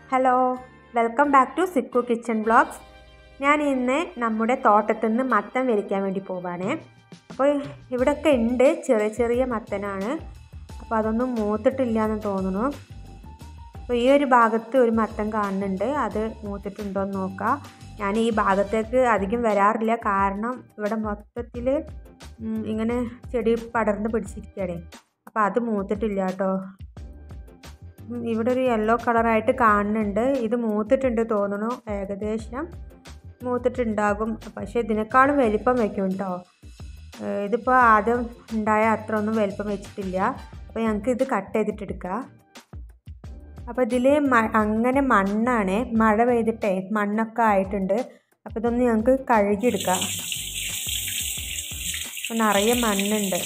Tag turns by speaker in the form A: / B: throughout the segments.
A: hello welcome back to സിക്കു kitchen blogs ഞാൻ ഇന്ന് നമ്മുടെ തോട്ടത്തിൽ നിന്ന് മത്തൻ വലിക്കാൻ വേണ്ടി പോവാണേ അപ്പോൾ ഇവിടെയൊക്കെ ഉണ്ട് ചെറിയ ചെറിയ മത്തനാണ് അപ്പോൾ അതൊന്നും മൂത്തിട്ടില്ല എന്ന് തോന്നുന്നു അപ്പോൾ ഈ ഒരു ഭാഗത്ത് ഒരു മത്തൻ കാണുന്നുണ്ട് അത് മൂത്തിട്ടുണ്ടോ എന്ന് നോക്കാം ഞാൻ ഈ ഭാഗത്തേക്ക് അധികം വരാറില്ല കാരണം ഇവിടെ മൊത്തത്തിൽ ഇങ്ങനെ ചെടി പടർന്ന് പിടിച്ചിരിക്കുകയാണ് അപ്പോൾ അത് മൂത്തിട്ടില്ല കേട്ടോ ഉം, ഇവിടെ ഒരു യെല്ലോ കളറായിട്ട് കാണുന്നുണ്ട് ഇത് മൂത്തിട്ടുണ്ട് തോന്നുന്നു ഏകദേശം മൂത്തിട്ടുണ്ടാകും പക്ഷേ ഇതിനേക്കാളും വലിപ്പം വെക്കും കേട്ടോ ഏഹ് ഇതിപ്പോൾ ആദ്യം ഉണ്ടായ അത്ര ഒന്നും വലിപ്പം വെച്ചിട്ടില്ല അപ്പോൾ ഞങ്ങൾക്ക് ഇത് കട്ട് ചെയ്തിട്ടെടുക്കാം അപ്പോൾ ഇതിൽ മ അങ്ങനെ മണ്ണാണ് മഴ പെയ്തിട്ടേ മണ്ണൊക്കെ ആയിട്ടുണ്ട് അപ്പോൾ ഇതൊന്ന് ഞങ്ങൾക്ക് കഴുകിയെടുക്കാം അപ്പോൾ നിറയെ മണ്ണുണ്ട്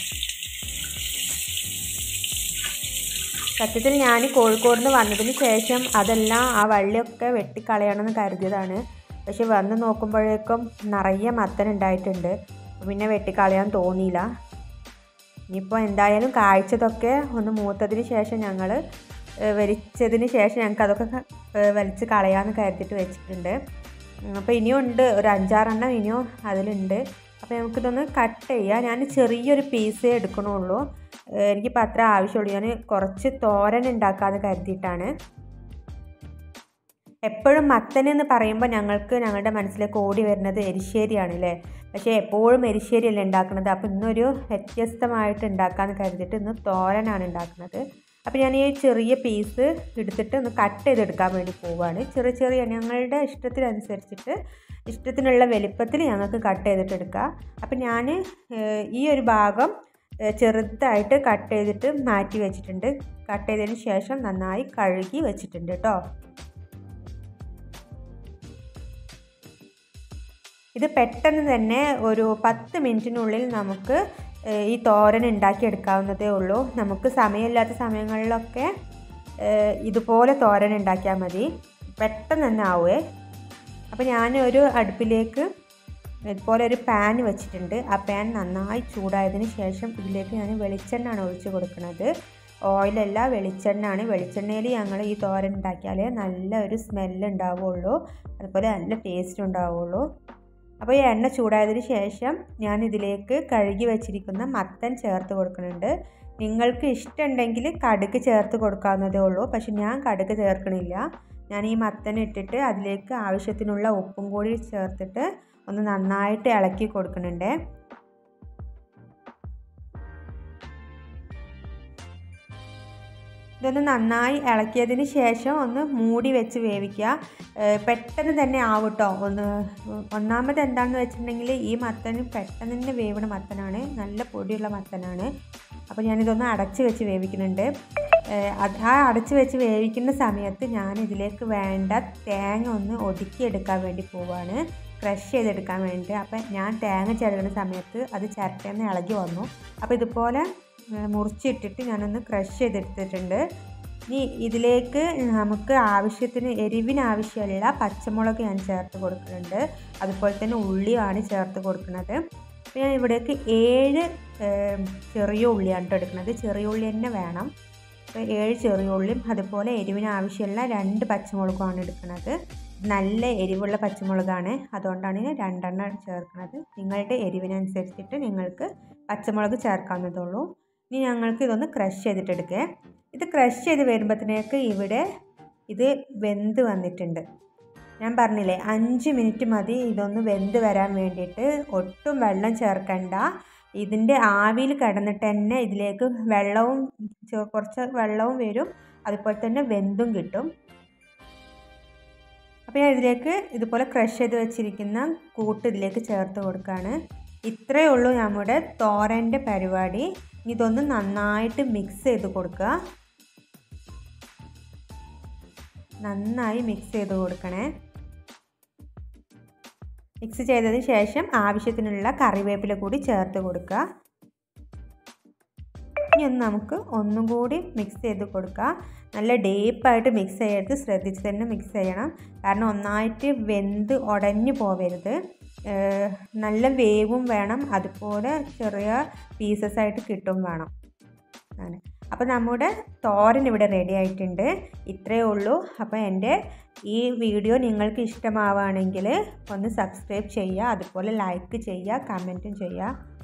A: സത്യത്തിൽ ഞാൻ കോഴിക്കോട് നിന്ന് വന്നതിന് ശേഷം അതെല്ലാം ആ വള്ളിയൊക്കെ വെട്ടിക്കളയണമെന്ന് കരുതിയതാണ് പക്ഷെ വന്ന് നോക്കുമ്പോഴേക്കും നിറയെ മത്തൻ ഉണ്ടായിട്ടുണ്ട് പിന്നെ വെട്ടിക്കളയാൻ തോന്നിയില്ല ഇനിയിപ്പോൾ എന്തായാലും കായ്ച്ചതൊക്കെ ഒന്ന് മൂത്തതിന് ശേഷം ഞങ്ങൾ വലിച്ചതിന് ശേഷം ഞങ്ങൾക്ക് അതൊക്കെ ഏഹ് വലിച്ച് കളയാമെന്ന് കരുതിയിട്ട് വെച്ചിട്ടുണ്ട് ഉം, അപ്പോൾ ഇനിയും ഉണ്ട് ഒരു അഞ്ചാറെണ്ണം ഇനിയും അതിലുണ്ട് അപ്പോൾ നമുക്കിതൊന്ന് കട്ട് ചെയ്യാം ഞാൻ ചെറിയൊരു പീസേ എടുക്കണുള്ളൂ ഏഹ് എനിക്കിപ്പോൾ അത്ര ആവശ്യമുള്ളൂ ഞാൻ കുറച്ച് തോരൻ ഉണ്ടാക്കാമെന്ന് കരുതിയിട്ടാണ് എപ്പോഴും മത്തൻ എന്ന് പറയുമ്പോൾ ഞങ്ങൾക്ക് ഞങ്ങളുടെ മനസ്സിലേക്ക് ഓടി വരുന്നത് എരിശ്ശേരിയാണ് അല്ലേ പക്ഷേ എപ്പോഴും എരിശ്ശേരി അല്ലേ ഉണ്ടാക്കുന്നത് അപ്പോൾ ഇന്നൊരു വ്യത്യസ്തമായിട്ട് ഉണ്ടാക്കാമെന്ന് കരുതിയിട്ട് ഇന്ന് തോരനാണ് ഉണ്ടാക്കുന്നത് അപ്പോൾ ഞാൻ ഈ ചെറിയ പീസ് എടുത്തിട്ട് ഒന്ന് കട്ട് ചെയ്തെടുക്കാൻ വേണ്ടി പോവുകയാണ് ചെറിയ ചെറിയ ഞങ്ങളുടെ ഇഷ്ടത്തിനനുസരിച്ചിട്ട് ഇഷ്ടത്തിനുള്ള വലിപ്പത്തിൽ ഞങ്ങൾക്ക് കട്ട് ചെയ്തിട്ട് എടുക്കാം അപ്പോൾ ഞാൻ ഏഹ്, ഈ ഒരു ഭാഗം ഏഹ്, ചെറുതായിട്ട് കട്ട് ചെയ്തിട്ട് മാറ്റി വെച്ചിട്ടുണ്ട് കട്ട് ചെയ്തതിന് ശേഷം നന്നായി കഴുകി വെച്ചിട്ടുണ്ട് കേട്ടോ ഇത് പെട്ടെന്ന് തന്നെ ഒരു പത്ത് മിനിറ്റിനുള്ളിൽ നമുക്ക് ഏഹ്, ഈ തോരൻ ഉണ്ടാക്കിയെടുക്കാവുന്നതേ ഉള്ളൂ നമുക്ക് സമയമില്ലാത്ത സമയങ്ങളിലൊക്കെ ഏഹ്, ഇതുപോലെ തോരൻ ഉണ്ടാക്കിയാൽ മതി പെട്ടെന്ന് തന്നെ ആവുമേ അപ്പോൾ ഞാൻ ഒരു അടുപ്പിലേക്ക് ഇതുപോലെ ഒരു പാൻ വെച്ചിട്ടുണ്ട് ആ പാൻ നന്നായി ചൂടായതിന് ശേഷം ഇതിലേക്ക് ഞാൻ വെളിച്ചെണ്ണയാണ് ഒഴിച്ച് കൊടുക്കുന്നത് ഓയിലല്ല വെളിച്ചെണ്ണയാണ് വെളിച്ചെണ്ണയിൽ ഞങ്ങൾ ഈ തോരൻ ഉണ്ടാക്കിയാലേ നല്ല ഒരു സ്മെല്ല് ഉണ്ടാവുള്ളൂ അതുപോലെ നല്ല ടേസ്റ്റ് ഉണ്ടാവുള്ളൂ അപ്പോൾ ഈ എണ്ണ ചൂടായതിന് ശേഷം ഞാൻ ഇതിലേക്ക് കഴുകി വെച്ചിരിക്കുന്ന മത്തൻ ചേർത്ത് കൊടുക്കുന്നുണ്ട് നിങ്ങൾക്ക് ഇഷ്ടമുണ്ടെങ്കിൽ കടുക് ചേർത്ത് കൊടുക്കാവുന്നതേ ഉള്ളൂ പക്ഷെ ഞാൻ കടുക് ചേർക്കണില്ല ഞാൻ ഈ മത്തൻ ഇട്ടിട്ട് അതിലേക്ക് ആവശ്യത്തിനുള്ള ഉപ്പും കൂടി ചേർത്തിട്ട് ഒന്ന് നന്നായിട്ട് ഇളക്കി കൊടുക്കുന്നുണ്ട് ഇതൊന്ന് നന്നായി ഇളക്കിയതിന് ശേഷം ഒന്ന് മൂടി വെച്ച് വേവിക്കുക ഏഹ് പെട്ടെന്ന് തന്നെ ആവട്ടോ ഒന്ന് ഒന്നാമത് എന്താണെന്ന് വെച്ചിട്ടുണ്ടെങ്കിൽ ഈ മത്തന് പെട്ടെന്ന് തന്നെ വേവണ മത്തനാണ് നല്ല പൊടിയുള്ള മത്തനാണ് അപ്പോൾ ഞാനിതൊന്ന് അടച്ച് വെച്ച് വേവിക്കുന്നുണ്ട് ഏഹ് അത് ആ അടച്ച് വെച്ച് വേവിക്കുന്ന സമയത്ത് ഞാൻ ഇതിലേക്ക് വേണ്ട തേങ്ങ ഒന്ന് ഒതുക്കിയെടുക്കാൻ വേണ്ടി പോവാണ് ക്രഷ് ചെയ്തെടുക്കാൻ വേണ്ടി അപ്പം ഞാൻ തേങ്ങ ചിരകുന്ന സമയത്ത് അത് ചിരട്ടയിൽ നിന്ന് ഇളകി വന്നു അപ്പോൾ ഇതുപോലെ ഏഹ് മുറിച്ചിട്ടിട്ട് ഞാനൊന്ന് ക്രഷ് ചെയ്തെടുത്തിട്ടുണ്ട് ഇനി ഇതിലേക്ക് നമുക്ക് ആവശ്യത്തിന് എരിവിന് ആവശ്യമുള്ള പച്ചമുളക് ഞാൻ ചേർത്ത് കൊടുക്കുന്നുണ്ട് അതുപോലെ തന്നെ ഉള്ളിയാണ് ചേർത്ത് കൊടുക്കുന്നത് അപ്പോൾ ഞാൻ ഇവിടേക്ക് ഏഴ് ഏഹ്, ചെറിയ ഉള്ളിയാണ് കേട്ടോ എടുക്കുന്നത് ചെറിയ ഉള്ളി തന്നെ വേണം അപ്പോൾ ഏഴ് ചെറിയ ഉള്ളിയും അതുപോലെ എരിവിന് ആവശ്യമുള്ള രണ്ട് പച്ചമുളകുമാണ് എടുക്കുന്നത് നല്ല എരിവുള്ള പച്ചമുളകാണ് അതുകൊണ്ടാണ് ഞാൻ രണ്ടെണ്ണം ചേർക്കുന്നത് നിങ്ങളുടെ എരിവിനനുസരിച്ചിട്ട് നിങ്ങൾക്ക് പച്ചമുളക് ചേർക്കാവുന്നതുള്ളൂ ഇനി ഞങ്ങൾക്ക് ഇതൊന്ന് ക്രഷ് ചെയ്തിട്ടെടുക്കേ ഇത് ക്രഷ് ചെയ്ത് വരുമ്പോഴത്തേക്ക് ഇവിടെ ഇത് വെന്ത് വന്നിട്ടുണ്ട് ഞാൻ പറഞ്ഞില്ലേ അഞ്ച് മിനിറ്റ് മതി ഇതൊന്ന് വെന്ത് വരാൻ വേണ്ടിയിട്ട് ഒട്ടും വെള്ളം ചേർക്കണ്ട ഇതിൻ്റെ ആവിയിൽ കിടന്നിട്ട് തന്നെ ഇതിലേക്ക് വെള്ളവും ചെ- കുറച്ച് വെള്ളവും വരും അതുപോലെ തന്നെ വെന്തും കിട്ടും അപ്പോൾ ഞാൻ ഇതിലേക്ക് ഇതുപോലെ ക്രഷ് ചെയ്ത് വെച്ചിരിക്കുന്ന കൂട്ട് ഇതിലേക്ക് ചേർത്ത് കൊടുക്കുകയാണ് ഇത്രയേ ഉള്ളൂ നമ്മുടെ തോരൻ്റെ പരിപാടി ഇനി ഇതൊന്ന് നന്നായിട്ട് മിക്സ് ചെയ്ത് കൊടുക്കുക നന്നായി മിക്സ് ചെയ്ത് കൊടുക്കണേ മിക്സ് ചെയ്തതിന് ശേഷം ആവശ്യത്തിനുള്ള കറിവേപ്പില കൂടി ചേർത്ത് കൊടുക്കുക ഇനി ഒന്ന് നമുക്ക് ഒന്നും കൂടി മിക്സ് ചെയ്ത് കൊടുക്കുക നല്ല ഡീപ്പായിട്ട് മിക്സ് ചെയ്യരുത് ശ്രദ്ധിച്ച് തന്നെ മിക്സ് ചെയ്യണം കാരണം ഒന്നായിട്ട് വെന്ത് ഉടഞ്ഞു പോവരുത് ഏഹ് നല്ല വേവും വേണം അതുപോലെ ചെറിയ പീസസ് ആയിട്ട് കിട്ടും വേണം അങ്ങനെ അപ്പോൾ നമ്മുടെ തോരൻ ഇവിടെ റെഡി ആയിട്ടുണ്ട് ഇത്രയേ ഉള്ളൂ അപ്പോൾ എൻ്റെ ഈ വീഡിയോ നിങ്ങൾക്ക് ഇഷ്ടമാവുകയാണെങ്കിൽ ഒന്ന് സബ്സ്ക്രൈബ് ചെയ്യുക അതുപോലെ ലൈക്ക് ചെയ്യുക കമൻറ്റും ചെയ്യുക